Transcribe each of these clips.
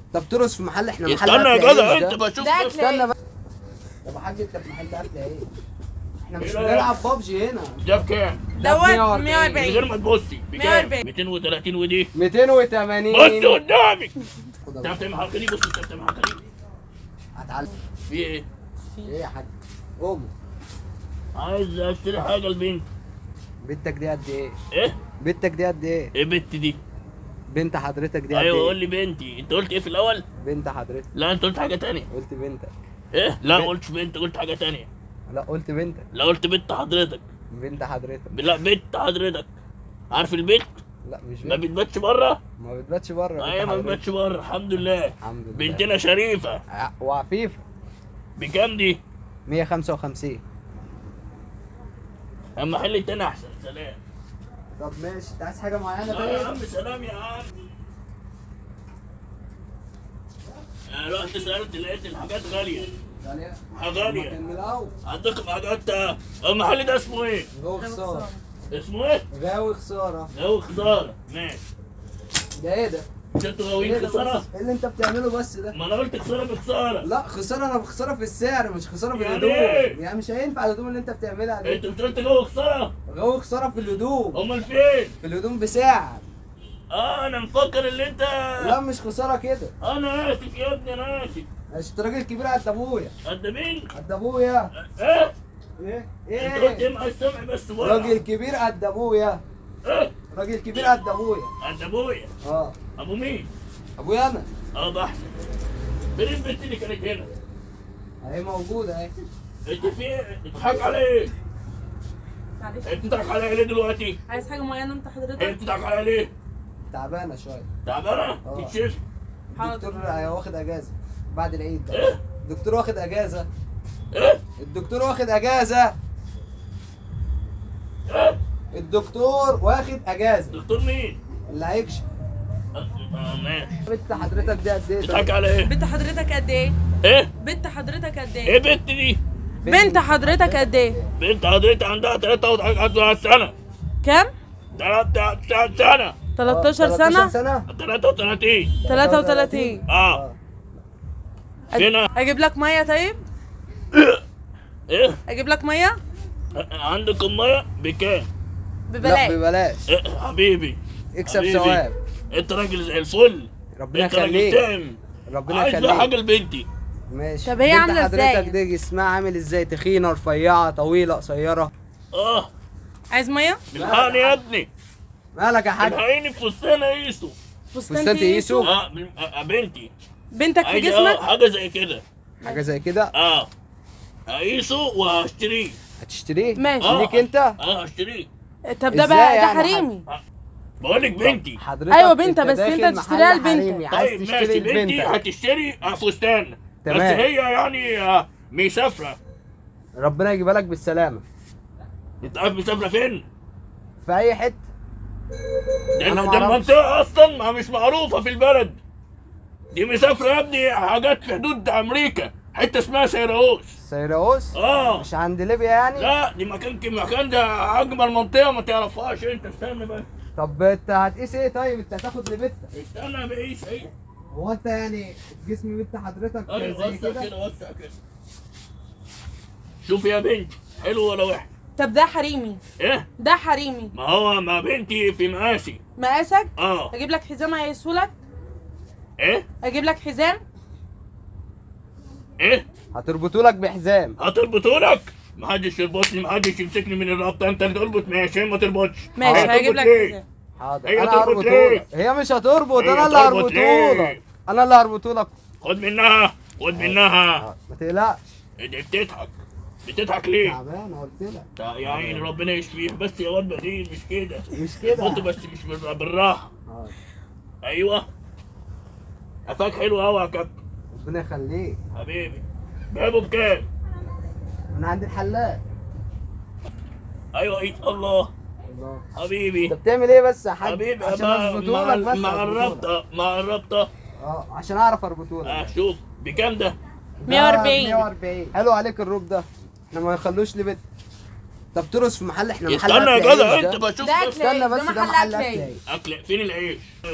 طب ترقص في محل احنا محل استنى يا أكل جدع عيش انت ده. بشوف ده نفسي. استنى بقى طب يا حاج انت في محل اكل ايه احنا مش إيه ده؟ بنلعب بابجي هنا ده بكام؟ دوت 140. من غير 140 ما تبصي بكام؟ 140. 230 ودي 280 بص قدامك خد انت أهو. بتعمل حركه دي بص انت بتعمل الحركه دي هتعلم في ايه؟ ايه يا حاج قوم عايز اشتري حاجه لبنتي بنتك دي قد ايه ايه؟ بنتك دي قد ايه ايه بنت دي؟ بنت حضرتك دي قد ايوه قول ايه لي بنتي انت قلت ايه في الاول؟ بنت حضرتك لا انت قلت حاجه تانية قلت بنتك ايه؟ لا ما بنت. قلتش بنت قلت حاجه تانية لا قلت بنتك لا قلت بنت حضرتك بنت حضرتك لا بنت حضرتك عارف البيت؟ لا مش ما بنت بتباتش بره؟ ما بتباتش بره بنت ايوه ما حضرتك. بتباتش بره الحمد لله الحمد لله بنتنا شريفه ع- وعفيفه بكام دي؟ 155 اما حل التاني احسن سلام طب ماشي انت عايز حاجه معينه لا يا طيب عم سلام يا عم أنا رحت سألت لقيت الحاجات غالية غالية غالية كان من الاول عندكم حاجات المحل ده اسمه ايه؟ غاوي خساره اسمه ايه؟ غاوي خساره غاوي خسارة ماشي ده ايه ده؟ مش انتوا ايه غاويين ده خسارة؟ بس؟ ايه اللي انت بتعمله بس ده؟ ما انا قلت خسارة بخسارة لا خساره انا بخساره في السعر مش خساره في يعني الهدوم ايه؟ يعني مش هينفع الهدوم اللي انت بتعملها دي انت مش قلت غاوي خسارة؟ غاوي خساره في الهدوم امال فين؟ في الهدوم بسعر اه انا مفكر اللي انت لا مش خساره كده انا اسف يا ابني انا اسف انت راجل كبير قد ابويا قد مين؟ قد ابويا ايه؟ ايه انت قلت ايه ايه مع السمع بس ورا راجل كبير قد ابويا ايه؟ راجل كبير قد ابويا قد ابويا اه ابو مين؟ ابويا انا اه ده احسن فين البنت اللي كانت هنا؟ اهي موجوده اهي انت في ايه؟ بتضحك على ايه؟ معلش انت بتضحك على ايه ليه دلوقتي؟ عايز حاجه معينه انت حضرتك انت بتضحك على ليه؟ تعبانه شويه تعبانه؟ اه. تتشفي الدكتور واخد اجازه بعد العيد ده ايه؟ الدكتور واخد اجازه ايه؟ الدكتور واخد اجازه ايه؟ الدكتور واخد اجازه دكتور مين؟ اللي هيكشف اه اه، ماشي بنت حضرتك دي قد ايه بتضحك طيب؟ على ايه؟ بنت حضرتك قد ايه ايه؟ بنت حضرتك قد ايه ايه بنت دي؟ بنت حضرتك قد ايه بنت حضرتك عندها 33 سنة كام 33 سنة 13 13 سنه سنه 33 33 اه فين اجيب لك ميه طيب ايه؟ اجيب لك ميه عندكم مية بكام؟ لا ببلاش ببلاش إيه حبيبي اكسب حبيبي. ثواب انت راجل زي الفل ربنا انت راجل يخليك تام ربنا عايز بقى حاجة يخليك لبنتي ماشي طب هي بنت عاملة ازاي؟ حضرتك دي جسمها عامل ازاي تخينه رفيعه طويله قصيره اه عايز ميه بالحقني يا ابني مالك يا حاج الحقيني في فستان اقيسه فستان تقيسه؟ تقيسه؟ اه بال- آه، بنتي بنتك في عايز اه جسمك حاجة زي كده حاجه زي كده اه اقيسه وهشتريه هتشتريه ماشي. اه ليك انت اه هشتريه طب ده ازاي بقى ده يعني حريمي بقول لك بنتي حضرتك أيوة بنت، بس داخل انت تشتريها محل لبنتك. حريمي، عايز طيب تشتري ماشي بنتي لبنتك هتشتري آه، فستان بس تمام. هي يعني آه، مسافرة ربنا يجيبها لك بالسلامه انت عارف مسافرة فين؟ في اي حته ده أنا ده معرفش. المنطقة أصلا ما مش معروفة في البلد دي مسافرة يا ابني حاجات في حدود أمريكا حتة اسمها سيراوس سيراوس اه مش عند ليبيا يعني لا دي مكان مكان ده أجمل منطقة ما تعرفهاش أنت استنى بس طب انت هتقيس ايه طيب انت هتاخد لبنتك استنى بقيس ايه هو انت يعني جسم بنت حضرتك ايوه زي وسع كده كده وسع كده شوف يا بنت حلو ولا وحش طب ده حريمي ايه ده حريمي ما هو ما بنتي في مقاسي مقاسك اه اجيب لك حزام هيسهولك ايه اجيب لك حزام ايه هتربطوا لك بحزام هتربطولك محدش يربطني محدش يمسكني من الرابطه انت اللي تربط ماشي ما تربطش ماشي هي هجيب تربط لك ليه؟ حزام حاضر هي انا هتربط هربطه ليه؟ لك هي مش هتربط هي انا اللي هتربط هربطه ليه؟ لك انا اللي هربطه لك خد منها خد منها ما تقلقش دي بتضحك بتضحك ليه؟ تعبان قلت لك تا- يا عيني ربنا يشفيه بس يا واد بديل مش كده مش كده خد بس مش بال- بالراحه حاضر. ايوه قفاك حلو قوي يا كابتن ربنا يخليك حبيبي جايبه بكام؟ من عند الحلاق ايوه ايد الله الله حبيبي انت بتعمل ايه بس يا حاج حبيبي عشان مع اربطه مع, لك بس مع أربطه لك. الرابطه مع الرابطه اه عشان اعرف اربطه لك اه شوف بكام ده؟ 140. 140 حلو عليك الروب ده احنا ما نخلوش لبنت طب ترقص في محل احنا محل استنى يا أكل جدع عيش انت ده. بشوف ده بس أكل استنى بس ده ده محل محل أكل اكل عيش. عيش اكل فين العيش؟ ايوه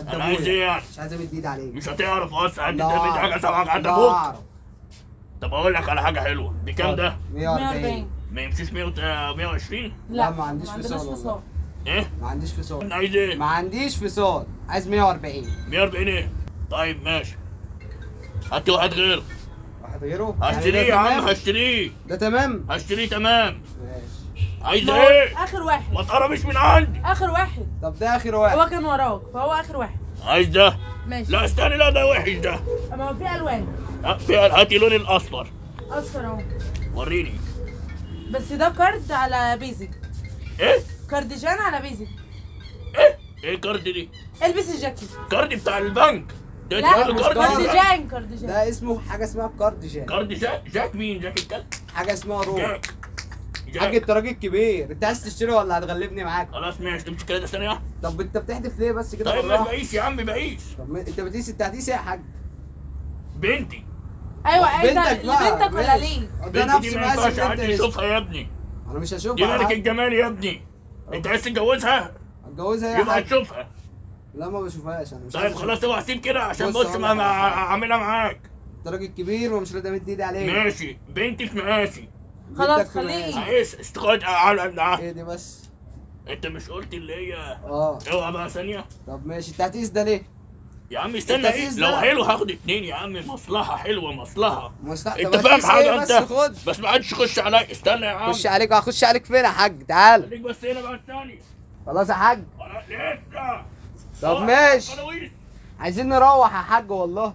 انا عايز ايه يعني مش عايز امد ايدي عليك مش هتعرف اصلا انت لا تعمل حاجه سبعك عند لا ابوك أعرف. طب اقول لك على حاجه حلوه بكام ده 140 ما يمشيش 100 120 لا، ما عنديش ما فصال عندناش والله. فصال ايه ما عنديش فصال انا عايز ايه ما عنديش فصال عايز 140 140 ايه طيب ماشي هات واحد غيره واحد غيره يعني هشتريه ده يا عم تمام؟ هشتريه ده تمام هشتريه تمام ماشي عايز ما هو ايه اخر واحد ما تقربش من عندي اخر واحد طب ده اخر واحد هو كان وراك فهو اخر واحد عايز ده ماشي لا استنى لا ده وحش ده اما هو في الوان ها، في هاتي لون الاصفر اصفر اهو وريني بس ده كارد على بيزك ايه كارديجان على بيزك ايه ايه كارد دي البس الجاكيت كارد بتاع البنك ده لا يتقال مش كارد كارد. البنك. كارديجان كارديجان ده اسمه حاجه اسمها كارد جاك كارد جاك جاك مين جاك الكلب حاجه اسمها روح جاك حاج جاك انت راجل كبير انت عايز تشتري ولا هتغلبني معاك خلاص ماشي تمسك كده ده ثانيه واحدة. طب انت بتحدف ليه بس كده طيب ما بالراحه بعيش يا عم بعيش طب ما انت بتقيس انت هتقيس ايه يا حاج بنتي ايوه انت بنتك بقى لبنتك ولا ماشي. ليه؟ ده بنتي دي نفس ما مقاس ينفعش اللي انت حد يشوفها يا ابني انا مش دي هشوفها يا ملك حاج. الجمال يا ابني انت عايز تتجوزها اتجوزها يا يبقى حاج تشوفها لا ما بشوفهاش انا مش طيب عايز خلاص اوعى سيب كده عشان بص بص أقول ما لك ما على حاجة. اعملها معاك انت راجل كبير ومش راضي امد ايدي عليك ماشي بنتي في مقاسي خلاص بنتك في خليه مقاسي. عايز استقاد على ايه دي بس انت مش قلت اللي هي اه اوعى بقى ثانيه طب ماشي انت هتقيس ده ليه؟ يا عم استنى انت ايه تقيس لو ده؟ حلو هاخد اتنين يا عم مصلحه حلوه مصلحه مستحق انت فاهم حاجه انت خد بس ما حدش يخش عليا استنى يا عم خش عليك هخش عليك فين يا حاج تعال خليك بس هنا بقى الثانيه خلاص يا حاج خلاص لسه طب اه، ماشي خلاويص. عايزين نروح يا حاج والله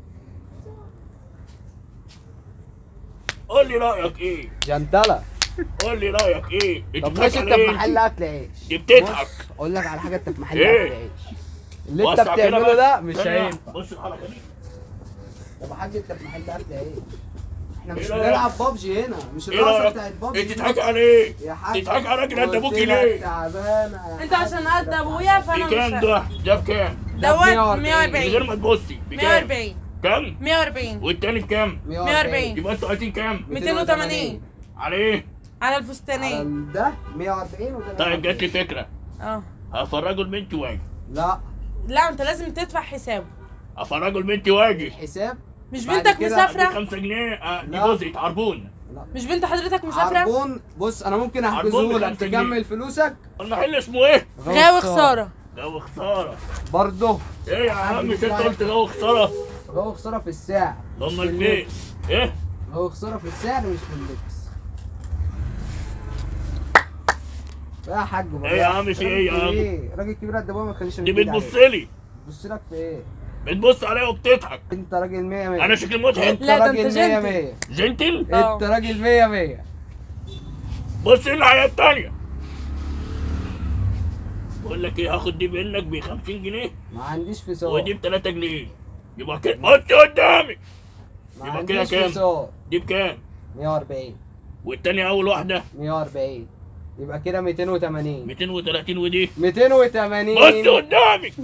قول لي رايك ايه جنتلة قول لي رايك ايه طب بتضحك ماشي انت على في ايه محل اكل عيش دي بتضحك بص، اقول لك على حاجه انت في محل ايه؟ اكل عيش اللي انت وسع كده بتعمله بقى. ده مش ثانية. هينفع بص الحركه دي طب يا حاج انت في محل اكل عيش احنا مش ايه رأيك؟ بنلعب بابجي هنا مش ايه الرقصه رايك بتاعت بابجي انت تضحك على ايه يا حاج تضحك على راجل قد قلت ابوكي لك ليه تعبانه يا انت حاج. عشان قد ابويا دي فانا كام مش ده ده بكام ده دوت 140. من غير 140 ما تبصي بكام 140 كام 140 والتاني بكام 140. يبقى انتوا عايزين كام 280 على ايه على على الفستانين ال- ده 140 وده طيب جات لي 140. فكره اه هفرجوا لبنتي واجي لا لا انت لازم تدفع حسابه هفرجوا لبنتي واجي حساب مش بعد بنتك كده دي مسافره 5 جنيه آه، دي لا. جزء عربون لا مش بنت حضرتك مسافره عربون بص انا ممكن عربون احجزه لك بخمسة جنيه. تكمل فلوسك المحل اسمه ايه؟ غاوي خساره جو خساره برضه ايه يا عم مش انت قلت جو خساره هو خساره في السعر مش امال في فين؟ اللبس. ايه؟ هو خساره في السعر مش في اللبس يا حاج بقى ايه يا عم في ايه يا عم؟ ايه راجل كبير قد ابويا ما تخليش دي بتبص لي بص لك في ايه بتبص عليا وبتضحك انت راجل 100 100 انا شكلي مضحك انت لا، ده انت راجل 100 جنتل. 100 جنتل اه. انت راجل 100 100 بص الناحيه التانيه بقول لك ايه هاخد دي منك ب 50 جنيه ما عنديش فصال ودي ب 3 جنيه يبقى كده بص قدامي ما يبقى كده عنديش كام؟ فصال دي بكام؟ 140 والتانية أول واحدة 140 يبقى كده 280 230 ودي 280 بص قدامي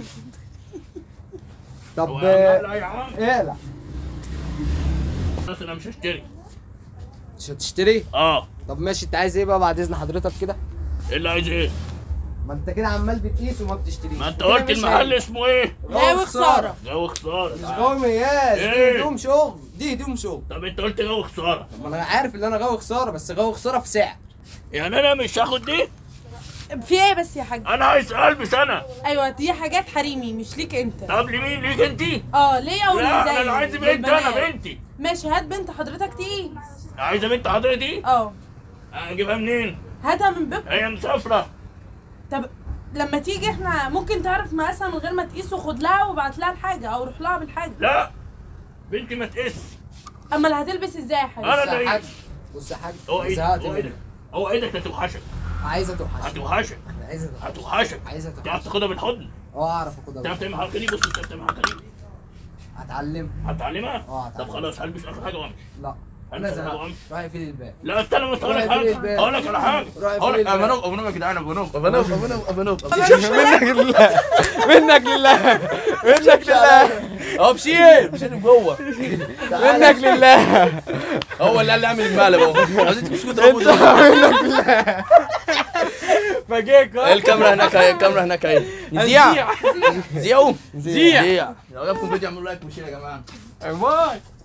طب هو يا عم لا يا عم اقلع بس أنا مش هشتري مش هتشتري اه طب ماشي انت عايز ايه بقى بعد اذن حضرتك كده إيه اللي عايز ايه؟ ما انت كده عمال بتقيس وما بتشتريش ما انت كده قلت مش المحل هينفع. اسمه ايه؟ غاوي خساره جو خسارة مش غاوي مياس ايه؟ دي هدوم شغل دي هدوم شغل طب انت قلت جو خسارة طب ما انا عارف ان انا غاوي خساره بس غاوي خساره في سعر يعني انا مش هاخد دي في ايه بس يا حاج انا عايز البس انا ايوه دي حاجات حريمي مش ليك انت طب لمين ليك انت؟ اه ليا ولزي لا انا عايز بنت انا بنتي ماشي هات بنت حضرتك تقيس عايزة بنت حضرتي؟ اه اجيبها منين؟ هاتها من بيبكم هي مسافرة طب لما تيجي احنا ممكن تعرف مقاسها من غير ما تقيس وخد لها وابعت لها الحاجه او روح لها بالحاجه لا بنتي ما تقس اما اللي هتلبس ازاي يا حاج أنا بص يا اللي- حاج بص يا حاج هو ايدك زهقت هو ايدك منك هو ايدك هتوحشك عايزه توحش هتوحشك عايزه توحش هتوحشك عايزه تعرف توحش تاخدها بالحضن اه اعرف اخدها تعرف بقى. تعمل الحركه دي بص انت بتعمل الحركه دي هتعلم هتعلمها؟ اه، هتعلم. طب خلاص هلبس اخر حاجه وامشي لا أنت انا زهقت طبعاً. روح اقفل الباب لا استنى بس اقول لك روح اقفل حاجه الباب. اقول لك على حاجه روح اقول اقفل لك الباب. ابنوب ابنوب يا جدعان ابنوب ابنوب ابنوب ابنوب منك لله منك لله منك لله اهو بشير بشير جوه منك لله هو اللي قال لي اعمل المقلب اهو عايزين تمسكوا انت تضربوا ده منك لله فاجئك ايه الكاميرا هناك اهي الكاميرا هناك اهي نذيع زيعوا زيع. زيع لو عجبكم الفيديو اعملوا لايك وشير يا جماعه باي